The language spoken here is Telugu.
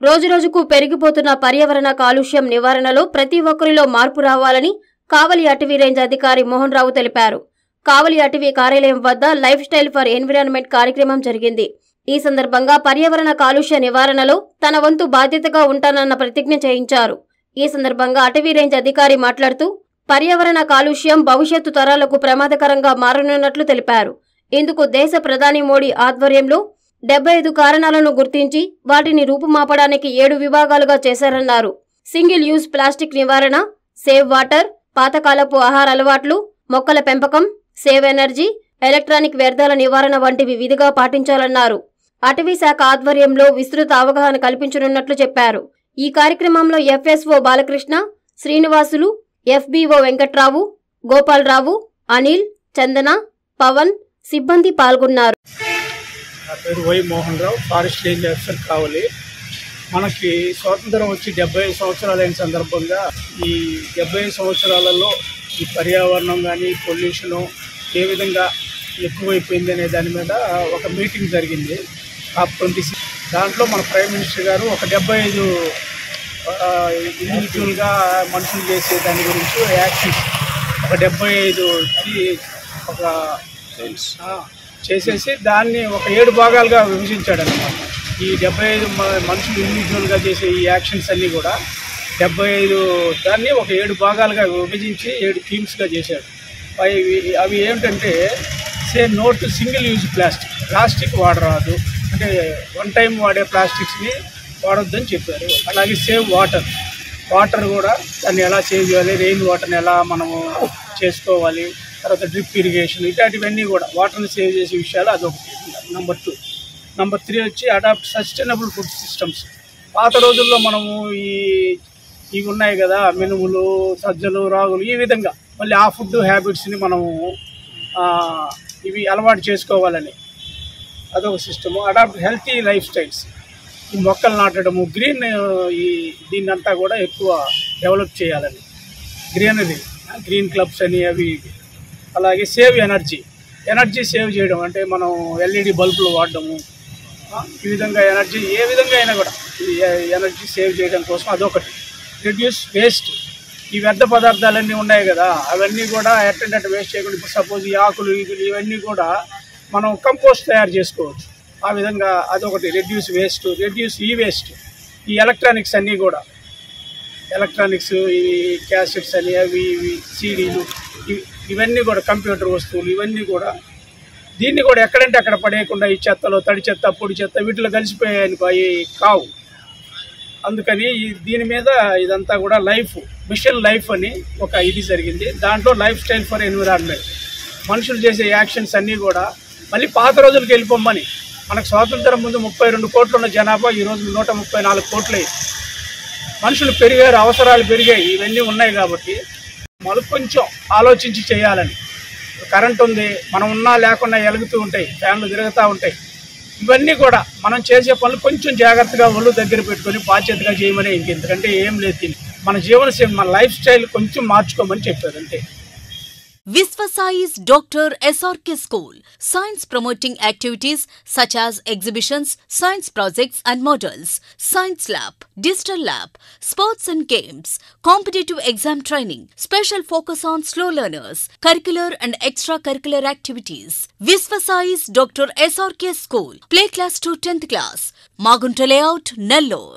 రోజురోజుకు పెరిగిపోతున్న పర్యావరణ కాలుష్యం నివారణలో ప్రతి ఒక్కరిలో మార్పు రావాలని కావలి అటవీ రేంజ్ అధికారి మోహన్ రావు తెలిపారు కావలి అటవీ కార్యాలయం వద్ద లైఫ్ స్టైల్ ఫర్ ఎన్విరాన్మెంట్ కార్యక్రమం జరిగింది ఈ సందర్భంగా పర్యావరణ కాలుష్య నివారణలో తన వంతు బాధ్యతగా ఉంటానన్న ప్రతిజ్ఞ చేయించారు ఈ సందర్భంగా అటవీ రేంజ్ అధికారి మాట్లాడుతూ పర్యావరణ కాలుష్యం భవిష్యత్తు తరాలకు ప్రమాదకరంగా మారనున్నట్లు తెలిపారు ఇందుకు దేశ ప్రధాని మోడీ ఆధ్వర్యంలో డెబ్బై ఐదు కారణాలను గుర్తించి వాటిని రూపుమాపడానికి ఏడు విభాగాలుగా చేశారన్నారు సింగిల్ యూజ్ ప్లాస్టిక్ నివారణ సేవ్ వాటర్ పాతకాలపు ఆహార అలవాట్లు మొక్కల పెంపకం సేవ్ ఎనర్జీ ఎలక్ట్రానిక్ వ్యర్థాల నివారణ వంటివి విధిగా పాటించాలన్నారు అటవీ శాఖ ఆధ్వర్యంలో విస్తృత అవగాహన కల్పించనున్నట్లు చెప్పారు ఈ కార్యక్రమంలో ఎఫ్ఎస్ఓ బాలకృష్ణ శ్రీనివాసులు ఎఫ్బిఓ వెంకట్రావు గోపాలరావు అనిల్ చందన పవన్ సిబ్బంది పాల్గొన్నారు నా పేరు Y Mohan Rao forest range officer కావాలి మనకి స్వాతంత్రం వచ్చి డెబ్బై ఐదు సంవత్సరాలైన సందర్భంగా ఈ డెబ్బై ఐదు సంవత్సరాలలో ఈ పర్యావరణం కానీ పొల్యూషను ఏ విధంగా ఎక్కువైపోయింది అనే దాని మీద ఒక మీటింగ్ జరిగింది కాప్ ట్వంటీ సిక్స్ దాంట్లో మన ప్రైమ్ మినిస్టర్ గారు ఒక డెబ్బై ఐదు ఇండివిజువల్గా మనుషులు చేసే దాని గురించి యాక్షన్స్ ఒక డెబ్బై ఐదు తి- ఒక ఆ, చేసేసి దాన్ని ఒక ఏడు భాగాలుగా విభజించాడు అనమాట ఈ డెబ్బై ఐదు మ- మనుషులు ఇండివిజువల్గా చేసే ఈ యాక్షన్స్ అన్నీ కూడా డెబ్బై ఐదు దాన్ని ఒక ఏడు భాగాలుగా విభజించి ఏడు థీమ్స్గా చేశాడు అవి అవి ఏమిటంటే say no to single use plastic plastic వాడరాదు అంటే వన్ టైం వాడే ప్లాస్టిక్స్ని వాడొద్దని చెప్పారు అలాగే సేవ్ వాటర్ వాటర్ కూడా దాన్ని ఎలా సేవ్ చేయాలి రెయిన్ వాటర్ని ఎలా మనము చేసుకోవాలి తర్వాత డ్రిప్ ఇరిగేషన్ ఇట్లాంటివన్నీ కూడా వాటర్ని సేవ్ చేసే విషయాలు అదొకటి నెంబర్ టూ నెంబర్ త్రీ వచ్చి అడాప్ట్ సస్టైనబుల్ ఫుడ్ సిస్టమ్స్ పాత రోజుల్లో మనము ఈ ఇవి ఉన్నాయి కదా మినుములు సజ్జలు రాగులు ఈ విధంగా మళ్ళీ ఆ ఫుడ్ హ్యాబిట్స్ని మనము ఆ, ఇవి అలవాటు చేసుకోవాలని అదొక system adopt healthy lifestyles ఈ మొక్కలు నాటడము గ్రీన్ ఈ దీన్నంతా కూడా ఎక్కువ డెవలప్ చేయాలని గ్రీనరీ గ్రీన్ క్లబ్స్ అని అవి ఇవి. అలాగే సేవ్ ఎనర్జీ ఎనర్జీ సేవ్ చేయడం అంటే మనం ఎల్ఈడి బల్బులు వాడడము ఆ, ఈ విధంగా ఎనర్జీ ఏ విధంగా అయినా కూడా ఈ ఎనర్జీ సేవ్ చేయడం కోసం అదొకటి రిడ్యూస్ వేస్ట్ ఈ వ్యర్థ పదార్థాలన్నీ ఉన్నాయి కదా అవన్నీ కూడా ఎట్టంటే వేస్ట్ చేయకుండా ఇప్పుడు సపోజ్ ఈ ఆకులు ఈకులు ఇవన్నీ కూడా మనం కంపోస్ట్ తయారు చేసుకోవచ్చు ఆ విధంగా అదొకటి రెడ్యూస్ వేస్ట్ రెడ్యూస్ ఈ వేస్ట్ ఈ ఎలక్ట్రానిక్స్ అన్నీ కూడా ఎలక్ట్రానిక్స్ ఈ క్యాసెట్స్ అని అవి ఇవి సీడీలు ఇవి- ఇవన్నీ కూడా కంప్యూటర్ వస్తువులు ఇవన్నీ కూడా దీన్ని కూడా ఎక్కడంటే అక్కడ పడేయకుండా ఈ చెత్తలో తడి చెత్త పొడి చెత్త వీటిలో కలిసిపోయాయని అవి కావు అందుకని ఈ దీని మీద ఇదంతా కూడా లైఫ్ మిషన్ లైఫ్ అని ఒక ఇది జరిగింది దాంట్లో లైఫ్ స్టైల్ ఫర్ ఎన్విరాన్మెంట్ మనుషులు చేసే యాక్షన్స్ అన్నీ కూడా మళ్ళీ పాత రోజులకు వెళ్ళిపోమ్మని మనకు స్వాతంత్రం ముందు ముప్పై రెండు కోట్లు ఉన్న జనాభా ఈ రోజు నూట ముప్పై నాలుగు కోట్లు అయింది మనుషులు పెరిగారు అవసరాలు పెరిగాయి ఇవన్నీ ఉన్నాయి కాబట్టి మనం కొంచెం ఆలోచించి చేయాలని కరెంట్ ఉంది మనం ఉన్నా లేకుండా ఎలుగుతూ ఉంటాయి ఫ్యాన్లు తిరుగుతూ ఉంటాయి ఇవన్నీ కూడా మనం చేసే పనులు కొంచెం జాగ్రత్తగా ఒళ్ళు దగ్గర పెట్టుకొని బాధ్యతగా చేయమని ఇంకెందుకంటే ఏం లేదు దీనికి. మన జీవనశైలి మన లైఫ్ స్టైల్ కొంచెం మార్చుకోమని చెప్పారు అంతే Visvasai's Dr. SRK School. Science promoting activities such as exhibitions, science projects and models, science lab, digital lab, sports and games, competitive exam training, special focus on slow learners, curricular and extracurricular activities. Visvasai's Dr. SRK School. Play class to 10th class. Magunta layout, Nellore.